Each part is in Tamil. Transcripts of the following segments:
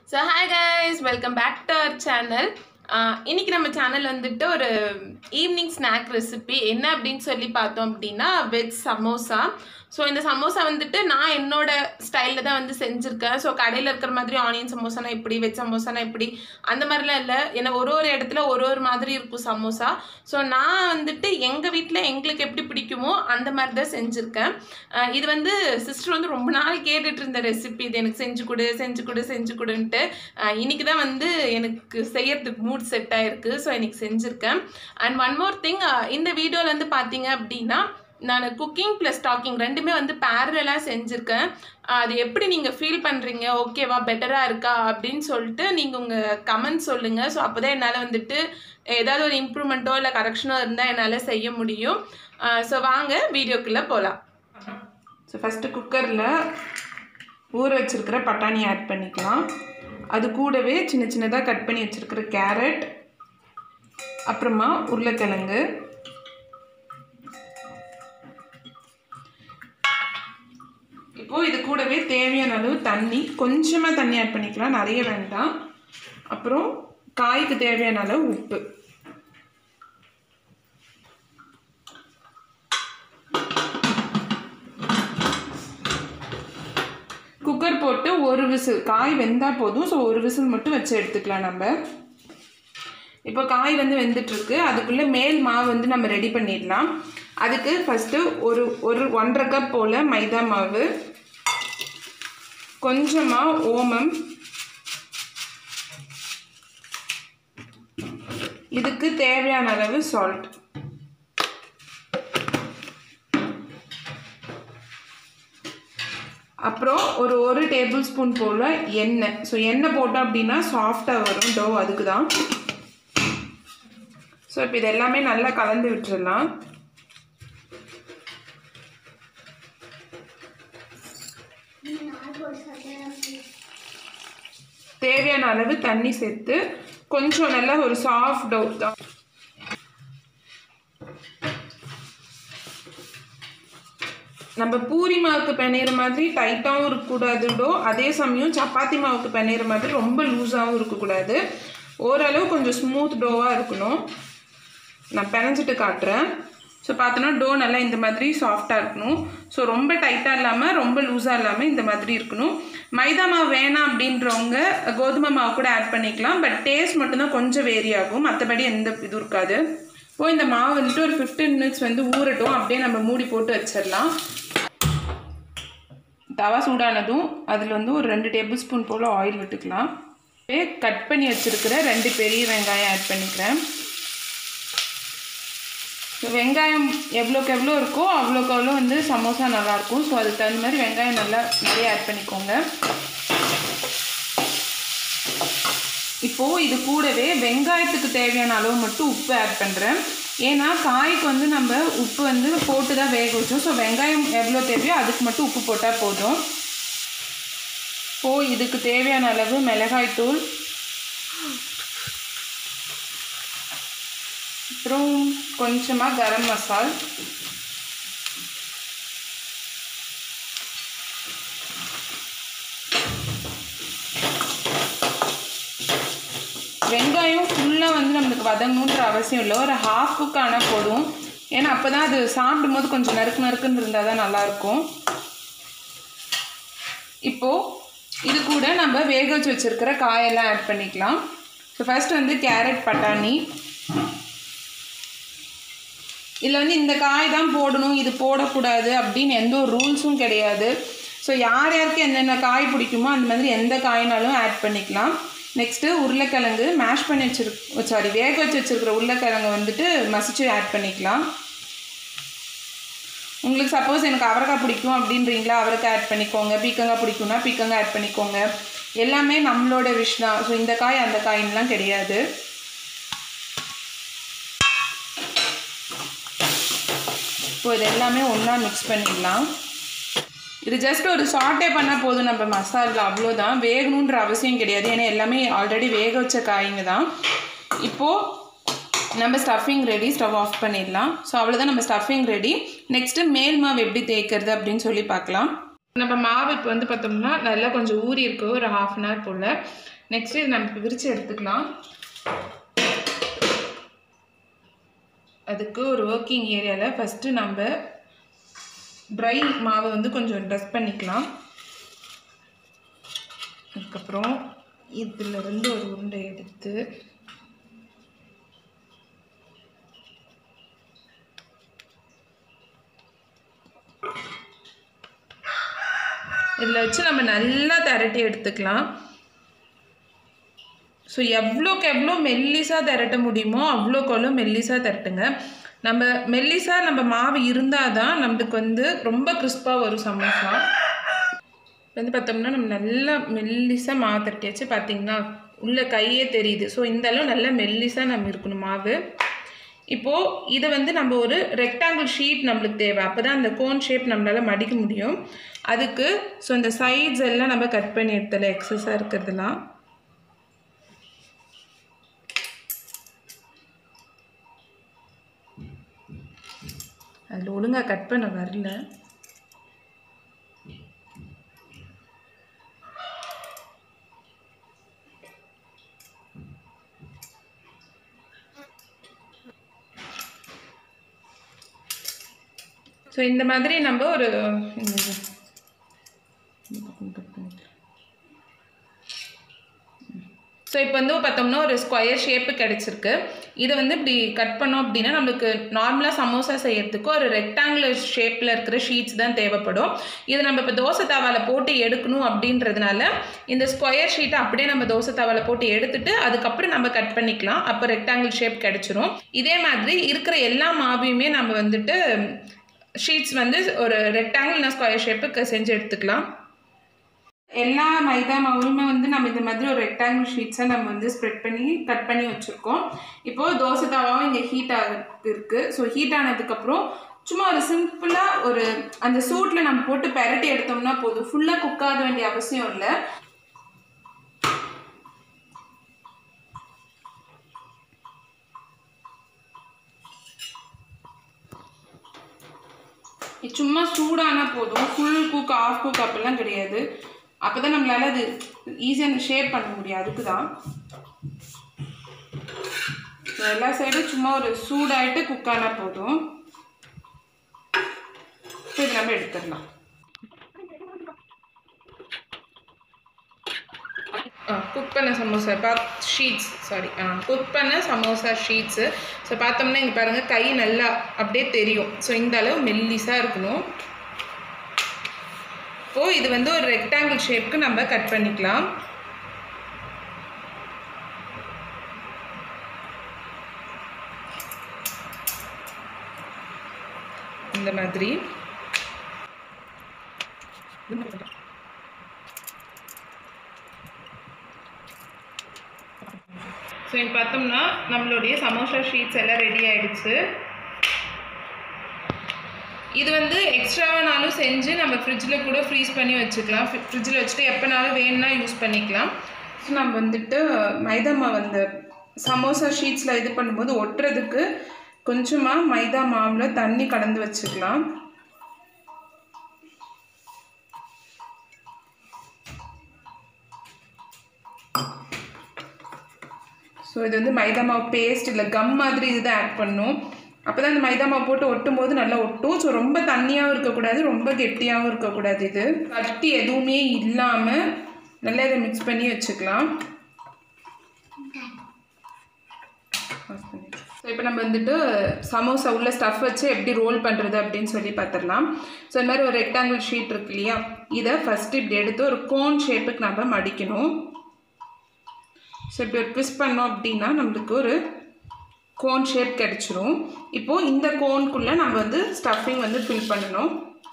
So hi guys welcome back to our channel இன்னைக்கு நம்ம சேனல் வந்துட்டு ஒரு ஈவினிங் ஸ்நாக் ரெசிபி என்ன அப்படின்னு சொல்லி பார்த்தோம் அப்படின்னா வெஜ் சமோசா ஸோ இந்த சமோசா வந்துட்டு நான் என்னோட ஸ்டைலில் தான் வந்து செஞ்சுருக்கேன் ஸோ கடையில் இருக்கிற மாதிரி ஆனியன் சமோசானா இப்படி வெஜ் சமோசானா இப்படி அந்த மாதிரிலாம் இல்லை ஏன்னா ஒரு ஒரு இடத்துல ஒரு ஒரு மாதிரி இருக்கும் சமோசா ஸோ நான் வந்துட்டு எங்கள் வீட்டில் எங்களுக்கு எப்படி பிடிக்குமோ அந்த மாதிரி தான் செஞ்சுருக்கேன் அஹ் இது வந்து சிஸ்டர் வந்து ரொம்ப நாள் கேட்டுட்டு இருந்த ரெசிபி இது எனக்கு செஞ்சு கொடு செஞ்சு கொடு செஞ்சு கொடுன்ட்டு அஹ் இன்னைக்கு தான் வந்து எனக்கு செய்யறதுக்கு மூட் செட் ஆயிருக்கு ஸோ இன்னைக்கு செஞ்சுருக்கேன் அண்ட் ஒன் மோர் திங் இந்த வீடியோவில் வந்து பார்த்தீங்க அப்படின்னா நான் குக்கிங் ப்ளஸ் டாக்கிங் ரெண்டுமே வந்து பேரலாக செஞ்சுருக்கேன் அஹ் அது எப்படி நீங்கள் ஃபீல் பண்ணுறீங்க ஓகேவா பெட்டராக இருக்கா அப்படின்னு சொல்லிட்டு நீங்கள் உங்கள் கமெண்ட் சொல்லுங்கள் ஸோ அப்போ தான் என்னால் வந்துட்டு ஏதாவது ஒரு இம்ப்ரூவ்மெண்ட்டோ இல்லை கரெக்ஷனோ இருந்தால் என்னால் செய்ய முடியும் ஸோ வாங்க வீடியோக்குள்ளே போகலாம் ஸோ ஃபஸ்ட்டு குக்கரில் ஊற வச்சுருக்கிற பட்டாணி ஆட் பண்ணிக்கலாம் அது கூடவே சின்ன சின்னதாக கட் பண்ணி வச்சுருக்கிற கேரட் அப்புறமா உருளைக்கிழங்கு இப்போது இது கூடவே தேவையான அளவு தண்ணி கொஞ்சமாக தண்ணி ஆட் பண்ணிக்கலாம் நிறைய வேண்டாம் அப்புறம் காய்க்கு தேவையான அளவு உப்பு குக்கர் போட்டு ஒரு விசில் காய் வெந்தால் போதும் ஸோ ஒரு விசில் மட்டும் வச்சு எடுத்துக்கலாம் நம்ம இப்போ காய் வந்து வெந்துட்டுருக்கு அதுக்குள்ளே மேல் மாவு வந்து நம்ம ரெடி பண்ணிடலாம் அதுக்கு ஃபஸ்ட்டு ஒரு ஒரு ஒன்றரை கப் போல் மைதா மாவு கொஞ்சமாக ஓமம் இதுக்கு தேவையான அளவு சால்ட் அப்புறம் ஒரு ஒரு டேபிள் ஸ்பூன் போல் எண்ணெய் ஸோ எண்ணெய் போட்டோம் அப்படின்னா சாஃப்டாக வரும் டோ அதுக்கு தான் ஸோ இப்போ இது எல்லாமே நல்லா கலந்து விட்டுறலாம் தேவையான அளவு தண்ணி சேர்த்து கொஞ்சம் நல்லா ஒரு சாஃப்ட் டோ தான் நம்ம பூரி மாவுக்கு பிணையிற மாதிரி டைட்டாகவும் இருக்கக்கூடாது டோ அதே சமயம் சப்பாத்தி மாவுக்கு பிணையிற மாதிரி ரொம்ப லூஸாகவும் இருக்கக்கூடாது ஓரளவு கொஞ்சம் ஸ்மூத் டோவாக இருக்கணும் நான் பிணைஞ்சிட்டு காட்டுறேன் ஸோ பார்த்தோன்னா டோ நல்லா இந்த மாதிரி சாஃப்டாக இருக்கணும் ஸோ ரொம்ப டைட்டாக இல்லாமல் ரொம்ப லூஸாக இல்லாமல் இந்த மாதிரி இருக்கணும் மைதா மாவு வேணாம் அப்படின்றவங்க கோதுமை மாவு கூட ஆட் பண்ணிக்கலாம் பட் டேஸ்ட் மட்டும்தான் கொஞ்சம் வேரி ஆகும் மற்றபடி எந்த இது இருக்காது இப்போ இந்த மாவு வந்துட்டு ஒரு ஃபிஃப்டீன் மினிட்ஸ் வந்து ஊறட்டும் அப்படியே நம்ம மூடி போட்டு வச்சிடலாம் தவா சூடானதும் அதில் வந்து ஒரு ரெண்டு டேபிள் ஸ்பூன் போல் ஆயில் விட்டுக்கலாம் கட் பண்ணி வச்சுருக்கிற ரெண்டு பெரிய வெங்காயம் ஆட் பண்ணிக்கிறேன் வெங்காயம் எவ்வளோக்கு எவ்வளோ இருக்கோ அவ்வளோக்கு அவ்வளோ வந்து சமோசா நல்லாயிருக்கும் ஸோ அதுக்கு தகுந்த மாதிரி வெங்காயம் நல்லா நிறைய ஆட் பண்ணிக்கோங்க இப்போது இது கூடவே வெங்காயத்துக்கு தேவையான அளவு மட்டும் உப்பு ஆட் பண்ணுறேன் ஏன்னா காய்க்கு வந்து நம்ம உப்பு வந்து போட்டு தான் வேக வச்சோம் ஸோ வெங்காயம் எவ்வளோ தேவையோ அதுக்கு மட்டும் உப்பு போட்டால் போதும் இப்போது இதுக்கு தேவையான அளவு மிளகாய்த்தூள் அப்புறம் கொஞ்சமாக கரம் மசால் வெங்காயம் ஃபுல்லாக வந்து நம்மளுக்கு வதங்கணுன்ற அவசியம் இல்லை ஒரு ஹாஃப் குக் ஆனால் போதும் ஏன்னா அப்போ தான் அது சாப்பிடும்போது கொஞ்சம் நறுக்கு நறுக்குன்னு இருந்தால் தான் நல்லாயிருக்கும் இப்போது இது கூட நம்ம வேக வச்சு வச்சுருக்கிற காயெல்லாம் ஆட் பண்ணிக்கலாம் ஸோ ஃபஸ்ட் வந்து கேரட் பட்டாணி இதில் வந்து இந்த காய் தான் போடணும் இது போடக்கூடாது அப்படின்னு எந்த ஒரு ரூல்ஸும் கிடையாது ஸோ யார் யாருக்கு என்னென்ன காய் பிடிக்குமோ அந்த மாதிரி எந்த காய்னாலும் ஆட் பண்ணிக்கலாம் நெக்ஸ்ட்டு உருளைக்கிழங்கு மேஷ் பண்ணி வச்சிரு சாரி வேக வச்சு வச்சுருக்கிற உருளைக்கிழங்கு வந்துட்டு மசிச்சு ஆட் பண்ணிக்கலாம் உங்களுக்கு சப்போஸ் எனக்கு அவரைக்காய் பிடிக்கும் அப்படின்றீங்களா அவரைக்காய் ஆட் பண்ணிக்கோங்க பீக்கங்காய் பிடிக்கும்னா பீக்கங்காய் ஆட் பண்ணிக்கோங்க எல்லாமே நம்மளோட விஷ் தான் ஸோ இந்த காய் அந்த காயின்லாம் கிடையாது இப்போ இது எல்லாமே ஒன்றா மிக்ஸ் பண்ணிடலாம் இது ஜஸ்ட் ஒரு சாட்டே பண்ணால் போதும் நம்ம மசாலா அவ்வளோதான் வேகணுன்ற அவசியம் கிடையாது ஏன்னா எல்லாமே ஆல்ரெடி வேக வச்ச காய்ங்க தான் இப்போது நம்ம ஸ்டஃபிங் ரெடி ஸ்டவ் ஆஃப் பண்ணிடலாம் ஸோ அவ்வளோதான் நம்ம ஸ்டஃபிங் ரெடி நெக்ஸ்ட்டு மேல் மாவு எப்படி தேய்க்கிறது அப்படின்னு சொல்லி பார்க்கலாம் நம்ம மாவு இப்போ வந்து பார்த்தோம்னா நல்லா கொஞ்சம் ஊறி இருக்கு ஒரு ஹாஃப் அன் ஹவர் போல் நெக்ஸ்ட் இது நம்ம விரித்து எடுத்துக்கலாம் அதுக்கு ஒரு ஒர்க்கிங் ஏரியாவில் ஃபஸ்ட்டு நம்ம ட்ரை மாவை வந்து கொஞ்சம் டஸ்ட் பண்ணிக்கலாம் அதுக்கப்புறம் இதிலிருந்து ஒரு உருண்டை எடுத்து இதில் வச்சு நம்ம நல்லா திரட்டி எடுத்துக்கலாம் ஸோ எவ்வளோக்கு எவ்வளோ மெல்லிஸாக திரட்ட முடியுமோ அவ்வளோக்கு அவ்வளோ மெல்லிஸாக திரட்டுங்க நம்ம மெல்லிஸாக நம்ம மாவு இருந்தால் தான் நம்மளுக்கு வந்து ரொம்ப கிறிஸ்பாக வரும் சமோசா வந்து பார்த்தோம்னா நம்ம நல்லா மெல்லிஸாக மாவு திரட்டியாச்சு பார்த்தீங்கன்னா உள்ள கையே தெரியுது ஸோ இந்த அளவு நல்லா மெல்லிஸாக நம்ம இருக்கணும் மாவு இப்போது இதை வந்து நம்ம ஒரு ரெக்டாங்கிள் ஷீட் நம்மளுக்கு தேவை அப்போ தான் அந்த கோன் ஷேப் நம்மளால் மடிக்க முடியும் அதுக்கு ஸோ இந்த சைட்ஸ் எல்லாம் நம்ம கட் பண்ணி எடுத்தல எக்ஸஸாக இருக்கிறதுலாம் அதில் ஒழுங்காக கட் பண்ண வரல ஸோ இந்த மாதிரி நம்ம ஒரு ஸோ இப்போ வந்து பார்த்தோம்னா ஒரு ஸ்கொயர் ஷேப்பு கிடச்சிருக்கு இதை வந்து இப்படி கட் பண்ணோம் அப்படின்னா நம்மளுக்கு நார்மலாக சமோசா செய்யறதுக்கு ஒரு ரெக்டாங்குலர் ஷேப்பில் இருக்கிற ஷீட்ஸ் தான் தேவைப்படும் இதை நம்ம இப்போ தோசை தவாவில் போட்டு எடுக்கணும் அப்படின்றதுனால இந்த ஸ்கொயர் ஷீட்டை அப்படியே நம்ம தோசை தவாவில் போட்டு எடுத்துட்டு அதுக்கப்புறம் நம்ம கட் பண்ணிக்கலாம் அப்போ ரெக்டாங்கிள் ஷேப் கிடச்சிரும் இதே மாதிரி இருக்கிற எல்லா மாவையுமே நம்ம வந்துட்டு ஷீட்ஸ் வந்து ஒரு ரெக்டாங்கிள் ஸ்கொயர் ஷேப்புக்கு செஞ்சு எடுத்துக்கலாம் எல்லா மைதா மாவுமே வந்து நம்ம இந்த மாதிரி ஒரு ரெக்டாங்கிள் ஷீட்ஸை நம்ம வந்து ஸ்ப்ரெட் பண்ணி கட் பண்ணி வச்சுருக்கோம் இப்போது தோசை தவாவும் இங்கே ஹீட் ஆக இருக்குது ஸோ ஹீட் ஆனதுக்கப்புறம் சும்மா ஒரு சிம்பிளாக ஒரு அந்த சூட்டில் நம்ம போட்டு பெரட்டி எடுத்தோம்னா போதும் ஃபுல்லாக குக் ஆக வேண்டிய அவசியம் இல்லை சும்மா சூடானா போதும் ஃபுல் குக் ஆஃப் குக் அப்படிலாம் கிடையாது அப்போ தான் நம்மளால் அது ஈஸியாக ஷேப் பண்ண முடியும் அதுக்கு தான் எல்லா சைடும் சும்மா ஒரு சூடாயிட்டு குக் ஆனால் போதும் இப்போ இது நம்ம எடுத்துடலாம் குக் பண்ண சமோசா பா ஷீட்ஸ் சாரி குக் பண்ண சமோசா ஷீட்ஸு ஸோ பார்த்தோம்னா இங்கே பாருங்கள் கை நல்லா அப்படியே தெரியும் ஸோ இந்த அளவு மெல்லிஸாக இருக்கணும் இப்போது இது வந்து ஒரு ரெக்டாங்கிள் ஷேப்க்கு நம்ம கட் பண்ணிக்கலாம் இந்த மாதிரி ஸோ இப்போ பார்த்தோம்னா நம்மளுடைய சமோசா ஷீட்ஸ் எல்லாம் ரெடி ஆயிடுச்சு இது வந்து எக்ஸ்ட்ராவானாலும் செஞ்சு நம்ம ஃப்ரிட்ஜில் கூட ஃப்ரீஸ் பண்ணி வச்சுக்கலாம் ஃப்ரிட்ஜில் வச்சுட்டு எப்போனாலும் வேணும்னா யூஸ் பண்ணிக்கலாம் ஸோ நம்ம வந்துட்டு மைதா மாவு அந்த சமோசா ஷீட்ஸில் இது பண்ணும்போது ஒட்டுறதுக்கு கொஞ்சமாக மைதா மாவில் தண்ணி கலந்து வச்சுக்கலாம் ஸோ இது வந்து மைதா மாவு பேஸ்ட் இல்லை கம் மாதிரி இதுதான் ஆட் பண்ணும் அப்போ தான் இந்த மைதா மாவு போட்டு ஒட்டும் போது நல்லா ஒட்டும் ஸோ ரொம்ப தண்ணியாகவும் இருக்கக்கூடாது ரொம்ப கெட்டியாகவும் இருக்கக்கூடாது இது கட்டி எதுவுமே இல்லாமல் நல்லா இதை மிக்ஸ் பண்ணி வச்சுக்கலாம் ஸோ இப்போ நம்ம வந்துட்டு சமோசா உள்ள ஸ்டஃப் வச்சு எப்படி ரோல் பண்ணுறது அப்படின்னு சொல்லி பார்த்துடலாம் ஸோ இந்த மாதிரி ஒரு ரெக்டாங்கிள் ஷீட் இருக்கு இல்லையா இதை ஃபஸ்ட்டு இப்படி எடுத்து ஒரு கோன் ஷேப்புக்கு நம்ம மடிக்கணும் ஸோ இப்படி ஒரு ட்விஸ்ட் பண்ணோம் அப்படின்னா நம்மளுக்கு ஒரு கோன் ஷேப் கிடச்சிரும் இப்போது இந்த கோனுக்குள்ளே நம்ம வந்து ஸ்டஃபிங் வந்து ஃபில் பண்ணணும்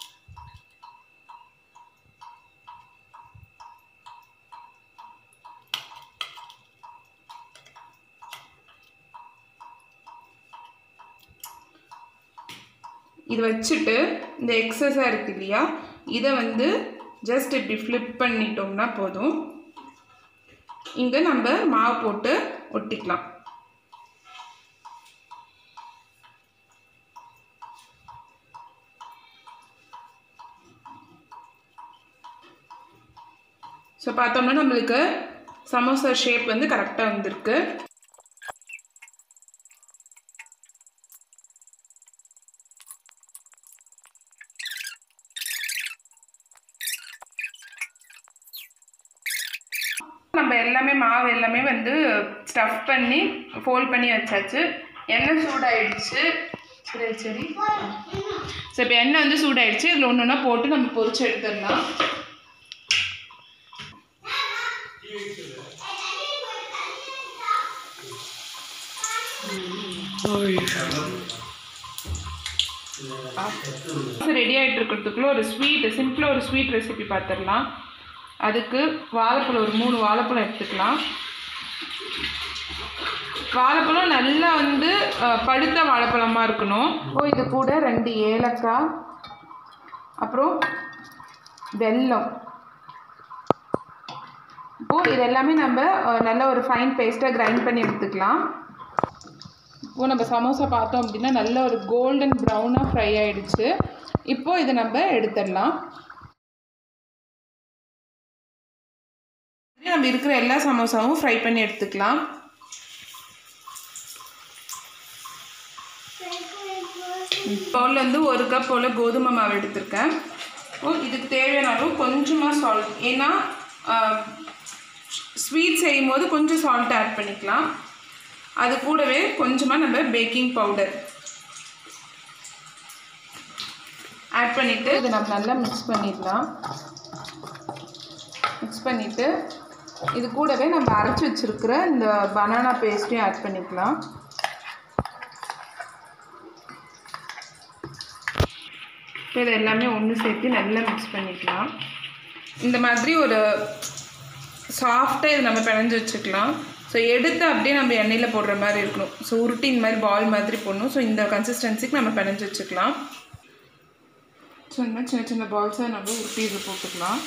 இது வச்சுட்டு இந்த எக்ஸஸாக இருக்கு இல்லையா இதை வந்து ஜஸ்ட் இப்படி ஃப்ளிப் பண்ணிட்டோம்னா போதும் இங்கே நம்ம மாவு போட்டு ஒட்டிக்கலாம் ஸோ பார்த்தோம்னா நம்மளுக்கு சமோசா ஷேப் வந்து கரெக்டாக வந்திருக்கு நம்ம எல்லாமே மாவு எல்லாமே வந்து ஸ்டஃப் பண்ணி ஃபோல்ட் பண்ணி வச்சாச்சு எண்ணெய் சூடாயிடுச்சு சரி சரி சரி இப்போ எண்ணெய் வந்து சூடாயிடுச்சு இதில் ஒன்று ஒன்றா போட்டு நம்ம பொரிச்சு எடுத்துடலாம் ரெடி ஆகிட்டு இருக்கிறதுக்குள்ள ஒரு ஸ்வீட் சிம்பிளாக ஒரு ஸ்வீட் ரெசிபி பார்த்துடலாம் அதுக்கு வாழைப்பழம் ஒரு மூணு வாழைப்பழம் எடுத்துக்கலாம் வாழைப்பழம் நல்லா வந்து அஹ், பழுத்த வாழைப்பழமாக இருக்கணும் இப்போ இது கூட ரெண்டு ஏலக்காய் அப்புறம் வெல்லம் இப்போது இது எல்லாமே நம்ம அஹ், நல்ல ஒரு ஃபைன் பேஸ்ட்டாக கிரைண்ட் பண்ணி எடுத்துக்கலாம் இப்போ நம்ம சமோசா பார்த்தோம் அப்படின்னா நல்ல ஒரு கோல்டன் ப்ரௌனாக ஃப்ரை ஆயிடுச்சு இப்போ இதை நம்ம எடுத்துடலாம் நம்ம இருக்கிற எல்லா சமோசாவும் ஃப்ரை பண்ணி எடுத்துக்கலாம் பவுலில் வந்து ஒரு கப் போல் கோதுமை மாவு எடுத்திருக்கேன் இப்போ இதுக்கு தேவையான அளவு கொஞ்சமாக சால்ட் ஏன்னா ஸ்வீட் செய்யும் போது கொஞ்சம் சால்ட் ஆட் பண்ணிக்கலாம் அது கூடவே கொஞ்சமாக நம்ம பேக்கிங் பவுடர் ஆட் பண்ணிவிட்டு இதை நம்ம நல்லா மிக்ஸ் பண்ணிடலாம் மிக்ஸ் பண்ணிவிட்டு இது கூடவே நம்ம அரைச்சி வச்சுருக்கிற இந்த பனானா பேஸ்ட்டையும் ஆட் பண்ணிக்கலாம் இப்போ இது எல்லாமே ஒன்று சேர்த்து நல்லா மிக்ஸ் பண்ணிக்கலாம் இந்த மாதிரி ஒரு சாஃப்டாக இது நம்ம பிணைஞ்சு வச்சுக்கலாம் ஸோ எடுத்து அப்படியே நம்ம எண்ணெயில் போடுற மாதிரி இருக்கணும் ஸோ உருட்டி இந்த மாதிரி பால் மாதிரி போடணும் ஸோ இந்த கன்சிஸ்டன்சிக்கு நம்ம பிணைஞ்சு வச்சுக்கலாம் ஸோ இந்த மாதிரி சின்ன சின்ன பால்ஸை நம்ம உருட்டி இது போட்டுக்கலாம்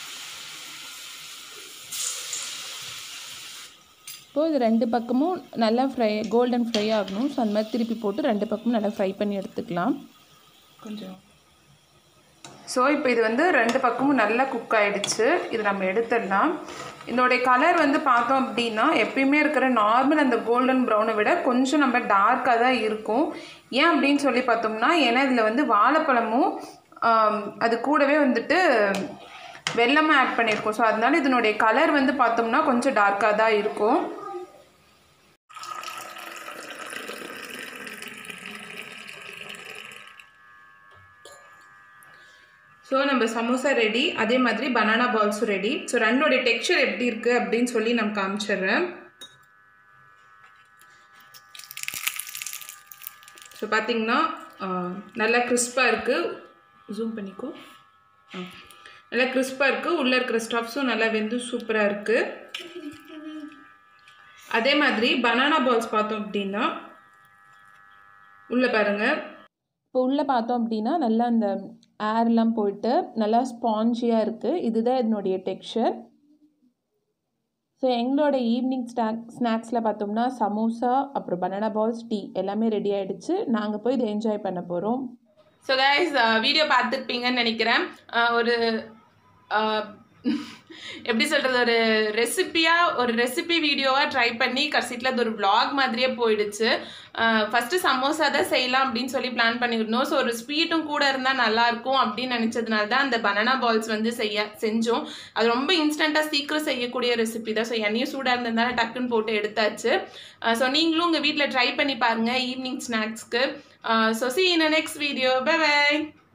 இப்போது இது ரெண்டு பக்கமும் நல்லா ஃப்ரை கோல்டன் ஃப்ரை ஆகணும் ஸோ அந்த மாதிரி திருப்பி போட்டு ரெண்டு பக்கமும் நல்லா ஃப்ரை பண்ணி எடுத்துக்கலாம் கொஞ்சம் ஸோ இப்போ இது வந்து ரெண்டு பக்கமும் நல்லா குக் ஆயிடுச்சு இது நம்ம எடுத்துடலாம் இதோடைய கலர் வந்து பார்த்தோம் அப்படின்னா எப்பயுமே இருக்கிற நார்மல் அந்த கோல்டன் ப்ரௌனை விட கொஞ்சம் நம்ம டார்க்காக தான் இருக்கும் ஏன் அப்படின்னு சொல்லி பார்த்தோம்னா ஏன்னா இதில் வந்து வாழைப்பழமும் ஆம், அது கூடவே வந்துட்டு வெல்லமாக ஆட் பண்ணியிருக்கோம் ஸோ அதனால இதனுடைய கலர் வந்து பார்த்தோம்னா கொஞ்சம் டார்க்காக தான் இருக்கும் ஸோ நம்ம சமோசா ரெடி அதே மாதிரி பனானா பால்ஸும் ரெடி ஸோ ரெண்டோடைய டெக்ஸ்சர் எப்படி இருக்குது அப்படின்னு சொல்லி நான் காமிச்சிடுறேன் ஸோ பார்த்தீங்கன்னா ஆஹ், நல்லா கிறிஸ்பாக இருக்குது ஜூம் பண்ணிக்கோ ஆ. நல்லா கிறிஸ்பாக இருக்குது உள்ளே இருக்கிற ஸ்டஃப்ஸும் நல்லா வெந்து சூப்பராக இருக்குது அதே மாதிரி பனானா பால்ஸ் பார்த்தோம் அப்படின்னா உள்ளே பாருங்கள் இப்போ உள்ளே பார்த்தோம் அப்படின்னா நல்லா அந்த ஏர்லாம் போயிட்டு நல்லா ஸ்பாஞ்சியாக இருக்குது இதுதான் இதனுடைய டெக்ஸ்சர் ஸோ எங்களோட ஈவினிங் ஸ்நாக் ஸ்நாக்ஸில் பார்த்தோம்னா சமோசா அப்புறம் பனானா பால்ஸ் டீ எல்லாமே ரெடி ஆயிடுச்சு நாங்கள் போய் இதை என்ஜாய் பண்ண போகிறோம் ஸோ கைஸ் வீடியோ பார்த்துருப்பீங்கன்னு நினைக்கிறேன் அஹ் ஒரு அஹ், எப்படி சொல்கிறது ஒரு ரெசிப்பியாக ஒரு ரெசிபி வீடியோவாக ட்ரை பண்ணி கடைசியில் அது ஒரு vlog மாதிரியே போயிடுச்சு ஃபஸ்ட்டு சமோசா தான் செய்யலாம் அப்படின்னு சொல்லி பிளான் பண்ணியிருந்தோம் ஸோ ஒரு ஸ்வீட்டும் கூட இருந்தால் நல்லாயிருக்கும் அப்படின்னு நினச்சதுனால தான் அந்த பனானா பால்ஸ் வந்து செய்ய செஞ்சோம் அது ரொம்ப இன்ஸ்டண்ட்டாக சீக்கிரம் செய்யக்கூடிய ரெசிபி தான் ஸோ எண்ணெயும் சூடாக இருந்ததுனால டக்குன்னு போட்டு எடுத்தாச்சு ஸோ நீங்களும் உங்கள் வீட்டில் ட்ரை பண்ணி பாருங்கள் ஈவினிங் ஸ்நாக்ஸ்க்கு so see in next video bye by